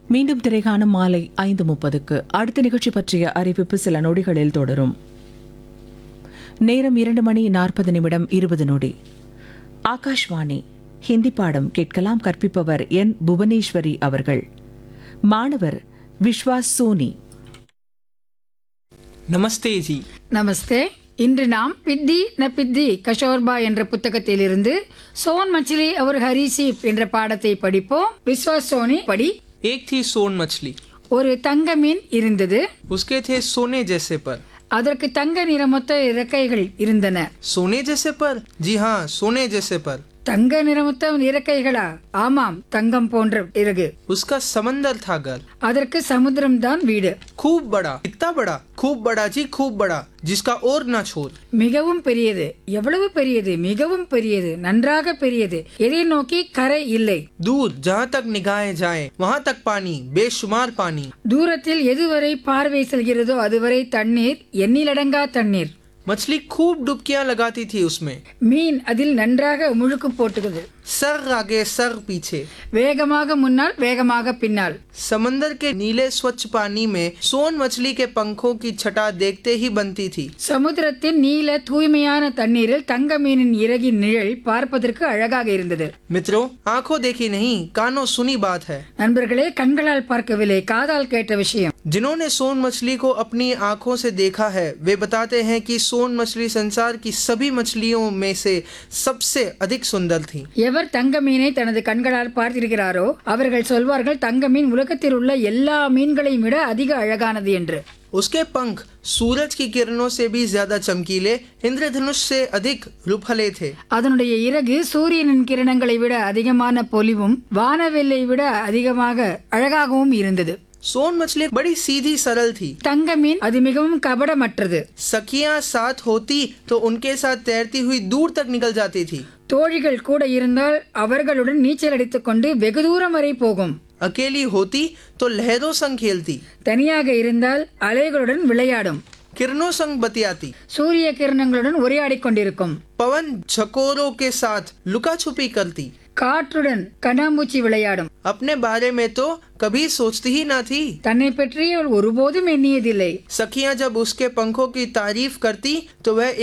மீண்டும் திரைகாணும் மாலை ஐந்து முப்பதுக்கு அடுத்த நிகழ்ச்சி பற்றிய அறிவிப்பு சில நொடிகளில் தொடரும் நேரம் இரண்டு மணி நாற்பது நிமிடம் இருபது நொடி ஆகாஷ்வாணி ஹிந்தி பாடம் கேட்கலாம் கற்பிப்பவர் என் புவனேஸ்வரி அவர்கள் மாணவர் விஸ்வாஸ் சோனி நமஸ்தே ஜி நமஸ்தே இன்று நாம் பித்தி ந பித்தி கஷோர்பா என்ற புத்தகத்திலிருந்து சோன் மச்சிலி அவர் ஹரிசீப் என்ற பாடத்தை படிப்போம் விஸ்வாஸ் சோனி படி एक थी सोन मछली ஒரு தங்க மீன் இருந்தது उसके थे सोने जैसे पर அதற்கு தங்க நிறமொத்த இறக்கைகள் இருந்தன सोने जैसे पर जी हाँ सोने जैसे पर தங்க நிறமொத்த இறக்கைகளா ஆமாம் தங்கம் போன்ற இறகு उसका समंदर था घर அதற்கு சமுத்திரம்தான் வீடு खूब बड़ा इतना बड़ा खूब बड़ा जी खूब बड़ा जिसका और ना छोर மிகவும் பெரியது எவ்வளவு பெரியது மிகவும் பெரியது நன்றாக பெரியது எதை நோக்கி கரை இல்லை दूर जहाँ तक निगाहें जाए वहाँ तक पानी बेशुमार पानी தூரத்தில் எதுவரை பார்வை செல்கிறதோ அதுவரை தண்ணீர் எண்ணிலடங்கா தண்ணீர் मछली खूब डुबकियां लगाती थी उसमें மீன் அதில் நன்றாக முழுக்கு போட்டுகிறது सर आगे सर पीछे வேகமாக முன்னால் வேகமாக பின்னால் समंदर के नीले स्वच्छ पानी में सोन मछली के पंखों की छटा देखते ही बनती थी சமுத்திரத்தின் நீல தூய்மையான தண்ணீரில் தங்க மீனின் இறகின் நிழல் பார்ப்பதற்கு அழகாக இருந்தது मित्रों आंखों देखी नहीं कानों सुनी बात है நண்பர்களே கண்களால் பார்க்கவில்லை காதால் கேட்ட விஷயம் जिन्होंने सोन मछली को अपनी आंखों से देखा है वे बताते हैं कि सोन मछली संसार की सभी मछलियों में से सबसे अधिक सुंदर थी எவர் தங்க மீனை தனது கண்களால் பார்த்திருக்கிறாரோ அவர்கள் சொல்வார்கள் தங்க மீன் உலகத்தில் உள்ள எல்லா மீன்களையும் விட அதிக அழகானது என்று उसके पंख सूरज की किरणों से भी ज्यादा चमकीले इंद्रधनुष से अधिक रूपहले थे அதனுடைய இறகு சூரியனின் கிரணங்களை விட அதிகமான பொலிவும் வானவெல்லை விட அதிகமாக அழகாகவும் இருந்தது सोन मछली बड़ी सीधी सरल थी தங்க மீன் அது மிகவும் கபடமற்றது सखियां साथ होती तो उनके साथ तैरती हुई दूर तक निकल जाती थी தோழிகள் கூட இருந்தால் அவர்களுடன் நீச்சல் அடித்துக் கொண்டு வெகு தூரம் வரை போகும் अकेली होती तो लहरों संग खेलती தனியாக இருந்தால் அலைகளுடன் விளையாடும் किरणों संग बतियाती சூரிய கிரணங்களுடன் உரையாடிக் கொண்டிருக்கும் पवन झकोरों के साथ लुका छुपी करती காற்றுடன் கண்ணாமூச்சி விளையாடும் अपने बारे में तो कभी सोचती ही ना थी தன்னை பற்றி அவள் ஒருபோதும் எண்ணியதில்லை सखियां जब उसके पंखों की तारीफ करती तो वह